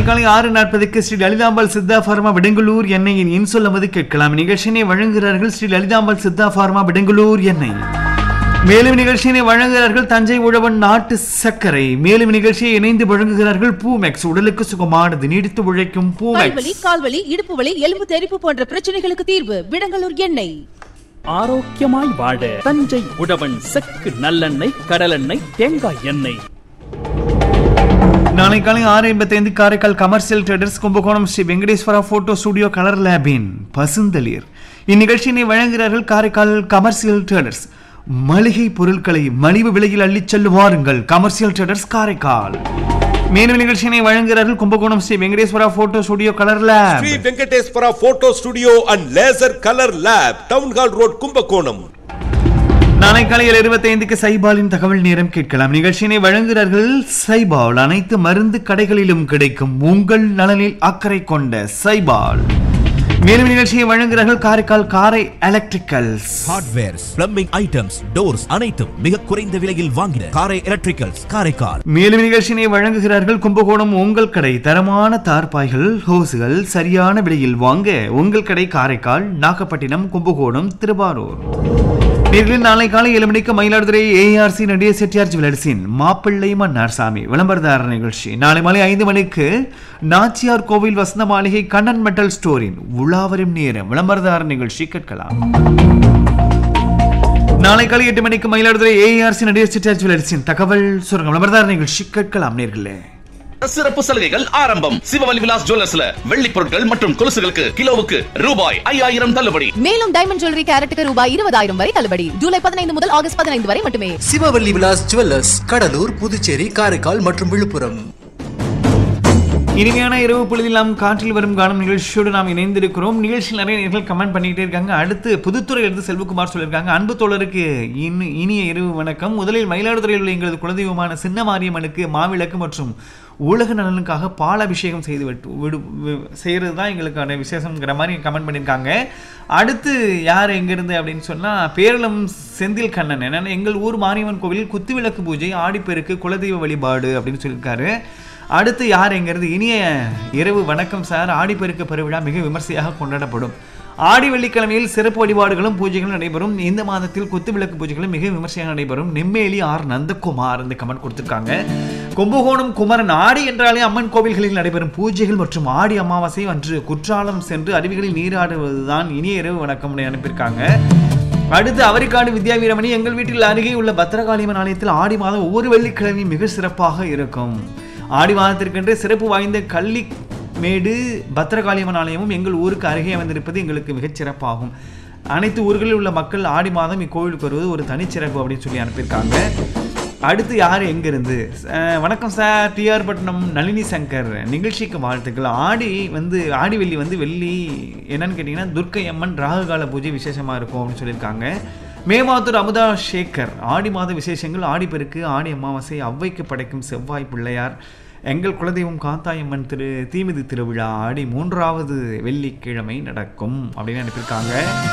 காலை ஆறு நாற்பதுக்கு ஸ்ரீ லலிதாம்பாள் சித்தா ஃபார்மா விடங்கலூர் எண்ணெயின் இன்சொல் நமது கேட்கலாம் நிகழ்ச்சியினை வழங்குகிறார்கள் ஸ்ரீ லலிதாம்பாள் சித்தா ஃபார்மா விடங்கலூர் எண்ணெய் மேலும் நிகழ்ச்சியினை வழங்குகிறார்கள் தஞ்சை உழவன் நாட்டு சர்க்கரை மேலும் நிகழ்ச்சியை இணைந்து வழங்குகிறார்கள் பூமெக்ஸ் உடலுக்கு சுகமானது நீடித்து உழைக்கும் கைவலி பூமெக்ஸ் கால்வலி இடுப்பு வலி எலும்பு தெறிப்பு போன்ற பிரச்சனைகளுக்கு தீர்வு விடங்கலூர் எண்ணெய் ஆரோக்கியமாய் வாழ தஞ்சை உழவன் செக்கு நல்லெண்ணெய் கடலெண்ணெய் தேங்காய் எண்ணெய் நாளை காலை ஆறு ஐம்பத்தைந்து Karaikal commercial traders Kumbakonam Shri Venkateswara photo studio colour லேபின் பசுந்தளிர் இந்நிகழ்ச்சியினை வழங்குகிறார்கள் காரைக்கால் கமர்ஷியல் ட்ரேடர்ஸ் மளிகை பொருட்களை மலிவு விலையில் அள்ளிச் செல்லுவாருங்கள் கமர்ஷியல் ட்ரேடர்ஸ் காரைக்கால் மேலும் நிகழ்ச்சியினை வழங்குகிறார்கள் Kumbakonam Shri Venkateswara photo studio colour lab Shri Venkateswara photo studio and laser colour lab town hall road Kumbakonam நாளை காலையில் இருபத்தைந்துக்கு சைபாலின் தகவல் நேரம் கேட்கலாம் நிகழ்ச்சியினை வழங்குகிறார்கள் சைபால் அனைத்து மருந்து கடைகளிலும் கிடைக்கும் உங்கள் நலனில் அக்கறை கொண்ட சைபால் மேலும் நிகழ்ச்சியை வழங்குகிறார்கள் Karaikal Karai electricals hardwares plumbing items doors அனைத்தும் மிக குறைந்த விலையில் வாங்கின காரை எலக்ட்ரிக்கல்ஸ் காரைக்கால் மேலும் நிகழ்ச்சியினை வழங்குகிறார்கள் கும்பகோணம் உங்கள் கடை தரமான தார்பாய்கள் ஹோஸ்கள் சரியான விலையில் வாங்க உங்கள் கடை காரைக்கால் நாகப்பட்டினம் கும்பகோணம் திருவாரூர் நேர்களில் நாளை காலை ஏழு மணிக்கு மயிலாடுதுறை ஏஆர்சி நடிகை செட்டியார் ஜுவலர்ஸின் மாப்பிள்ளை மன்னார் சாமி விளம்பரதார நிகழ்ச்சி நாளை மாலை ஐந்து மணிக்கு நாச்சியார் கோவில் வசந்த மாளிகை கண்ணன் மெட்டல் ஸ்டோரின் உலாவரும் நேரம் விளம்பரதார நிகழ்ச்சி கேட்கலாம் நாளை காலை எட்டு மணிக்கு மயிலாடுதுறை ஏஆர்சி நடிகர் செட்டியார் ஜுவலர்ஸின் தகவல் சுரங்க விளம்பரதார நிகழ்ச்சி கேட்கலாம் நேர்களே சிறப்பு சலுகைகள் ஆரம்பம் சிவவலி விலாஸ் ஜுவல்லர்ஸ்ல வெள்ளி பொருட்கள் மற்றும் கொலுசுகளுக்கு கிலோவுக்கு ரூபாய் ஐயாயிரம் தள்ளுபடி மேலும் டைமண்ட் ஜுவல்லரி கேரட்டுக்கு ரூபாய் இருபதாயிரம் வரை தள்ளுபடி ஜூலை பதினைந்து முதல் ஆகஸ்ட் பதினைந்து வரை மட்டுமே சிவவல்லி விலாஸ் ஜுவல்லர்ஸ் கடலூர் புதுச்சேரி காரைக்கால் மற்றும் விழுப்புரம் இனிமையான இரவு பொழுதில் நாம் காற்றில் வரும் காணும் நிகழ்ச்சியோடு நாம் இணைந்திருக்கிறோம் நிகழ்ச்சியில் நிறைய நேர்கள் கமெண்ட் பண்ணிக்கிட்டே இருக்காங்க அடுத்து புதுத்துறையிலிருந்து செல்வகுமார் சொல்லியிருக்காங்க அன்பு தோழருக்கு இன் இனிய இரவு வணக்கம் முதலில் மயிலாடுதுறையில் உள்ள எங்களது குலதெய்வமான சின்ன மாரியம்மனுக்கு மாவிளக்கு மற்றும் உலக நலனுக்காக பால் அபிஷேகம் செய்து விட்டு விடு வி- செய்கிறது தான் எங்களுக்கான விசேஷங்கிற மாதிரி கமெண்ட் பண்ணியிருக்காங்க அடுத்து யார் எங்கேருந்து அப்படின்னு சொன்னால் பேரளம் செந்தில் கண்ணன் என்னென்னா எங்கள் ஊர் மாரியம்மன் கோவிலில் குத்துவிளக்கு பூஜை ஆடிப்பெருக்கு குலதெய்வ வழிபாடு அப்படின்னு சொல்லியிருக்காரு அடுத்து யார் எங்கிறது இனிய இரவு வணக்கம் சார் ஆடிப்பெருக்கு பெருவிழா மிக விமர்சையாக கொண்டாடப்படும் ஆடி வெள்ளிக்கிழமையில் சிறப்பு வழிபாடுகளும் பூஜைகளும் நடைபெறும் இந்த மாதத்தில் குத்துவிளக்கு பூஜைகளும் மிக விமர்சையாக நடைபெறும் நெம்மேலி ஆர் நந்தகுமார் இந்த கமெண்ட் கொடுத்திருக்காங்க கும்பகோணம் குமரன் ஆடி என்றாலே அம்மன் கோவில்களில் நடைபெறும் பூஜைகள் மற்றும் ஆடி அமாவாசை அன்று குற்றாலம் சென்று அருவிகளில் நீராடுவதுதான் இனிய இரவு வணக்கம் அனுப்பியிருக்காங்க அடுத்து அவரிக்காடு வித்யா வீரமணி எங்கள் வீட்டில் அருகே உள்ள பத்திரகாளியம்மன் ஆலயத்தில் ஆடி மாதம் ஒவ்வொரு வெள்ளிக்கிழமையும் மிக சிறப்பாக இருக்கும் ஆடி மாதத்திற்கென்று சிறப்பு வாய்ந்த கள்ளி மேடு பத்திரகாளியம்மன் ஆலயமும் எங்கள் ஊருக்கு அருகே வந்திருப்பது எங்களுக்கு மிகச் சிறப்பாகும் அனைத்து ஊர்களில் உள்ள மக்கள் ஆடி மாதம் இக்கோவிலுக்கு வருவது ஒரு தனிச்சிறப்பு அப்படின்னு சொல்லி அனுப்பியிருக்காங்க அடுத்து யார் எங்கிருந்து அஹ், வணக்கம் சார் டிஆர் பட்டினம் நளினி சங்கர் நிகழ்ச்சிக்கு வாழ்த்துக்கள் ஆடி வந்து ஆடி வெள்ளி வந்து வெள்ளி என்னன்னு கேட்டிங்கன்னா துர்க்கை அம்மன் ராகுகால பூஜை விசேஷமாக இருக்கும் அப்படின்னு சொல்லியிருக்காங்க மேமாத்தூர் அமுதா சேகர் ஆடி மாத விசேஷங்கள் ஆடிப்பெருக்கு ஆடி அமாவாசை அவ்வைக்கு படைக்கும் செவ்வாய் பிள்ளையார் எங்கள் குலதெய்வம் காத்தாயம்மன் திரு தீமிதி திருவிழா ஆடி மூன்றாவது வெள்ளிக்கிழமை நடக்கும் அப்படின்னு அனுப்பியிருக்காங்க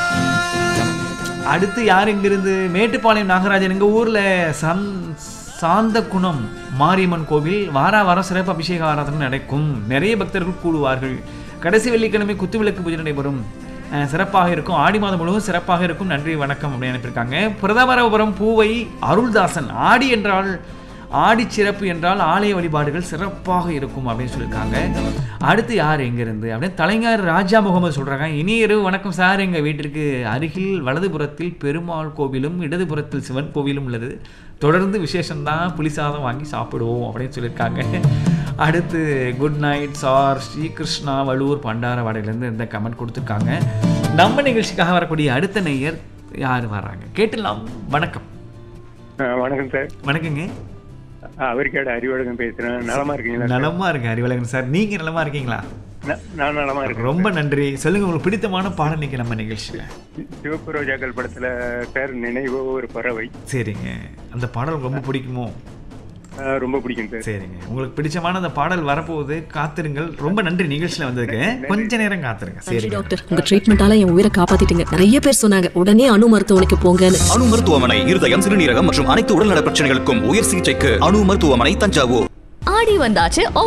அடுத்து யார் இங்கிருந்து மேட்டுப்பாளையம் நாகராஜன் எங்கள் ஊரில் சந் சாந்தகுணம் மாரியம்மன் கோவில் வார வாரம் சிறப்பு அபிஷேக ஆராதனை நடக்கும் நிறைய பக்தர்கள் கூடுவார்கள் கடைசி வெள்ளிக்கிழமை குத்துவிளக்கு பூஜை நடைபெறும் அஹ், சிறப்பாக இருக்கும் ஆடி மாதம் முழுவதும் சிறப்பாக இருக்கும் நன்றி வணக்கம் அப்படின்னு அனுப்பியிருக்காங்க பிரதமரபுரம் பூவை அருள்தாசன் ஆடி என்றால் ஆடி சிறப்பு என்றால் ஆலய வழிபாடுகள் சிறப்பாக இருக்கும் அப்படின்னு சொல்லியிருக்காங்க அடுத்து யார் எங்கிருந்து அப்படின்னு தலைஞர் ராஜா முகமது சொல்றாங்க இனி இரவு வணக்கம் சார் எங்கள் வீட்டிற்கு அருகில் வலதுபுறத்தில் பெருமாள் கோவிலும் இடதுபுறத்தில் சிவன் கோவிலும் உள்ளது தொடர்ந்து விசேஷம்தான் புளிசாதம் வாங்கி சாப்பிடுவோம் அப்படின்னு சொல்லியிருக்காங்க அடுத்து good night sir Srikrishna Vallur பண்டாரவாடையிலேருந்து இந்த கமெண்ட் கொடுத்துருக்காங்க நம்ம நிகழ்ச்சிக்காக வரக்கூடிய அடுத்த நேயர் யார் வராங்க கேட்டுலாம் வணக்கம் ஆ, வணக்கம் சார் வணக்கங்க அவருக்காடு அறிவழகம் பேசுறேன் நலமா இருக்கீங்களா சார்? நலமா இருக்கு அறிவழகன் சார் நீங்க நலமா இருக்கீங்களா ந- நான் நலமா இருக்கேன் ரொம்ப நன்றி சொல்லுங்க உங்களுக்கு பிடித்தமான பாடம் இன்னைக்கு நம்ம நிகழ்ச்சியில சிவப்பு ரோஜாக்கள் படத்துல சார் நினைவோ ஒரு பறவை சரிங்க அந்த பாடல் ரொம்ப பிடிக்குமோ ஆ, ரொம்ப பிடிக்கும் சார் சரிங்க உங்களுக்கு பிடிச்சமான அந்த பாடல் வரப்போகுது காத்திருங்கள் ரொம்ப நன்றி நிகழ்ச்சியில வந்ததுக்கு கொஞ்ச நேரம் காத்திருங்க நன்றி சரிங்க டாக்டர் உங்க ட்ரீட்மெண்டால என் உயிரை காப்பாத்திட்டீங்க நிறைய பேர் சொன்னாங்க உடனே அணு மருத்துவமனைக்கு போங்கன்னு அணு மருத்துவமனை இருதயம் சிறுநீரகம் மற்றும் அனைத்து உடல்நல பிரச்சனைகளுக்கும் உயர் சிகிச்சைக்கு அணு மருத்துவமனை தஞ்சாவூர் ஆடி வந்தாச்சு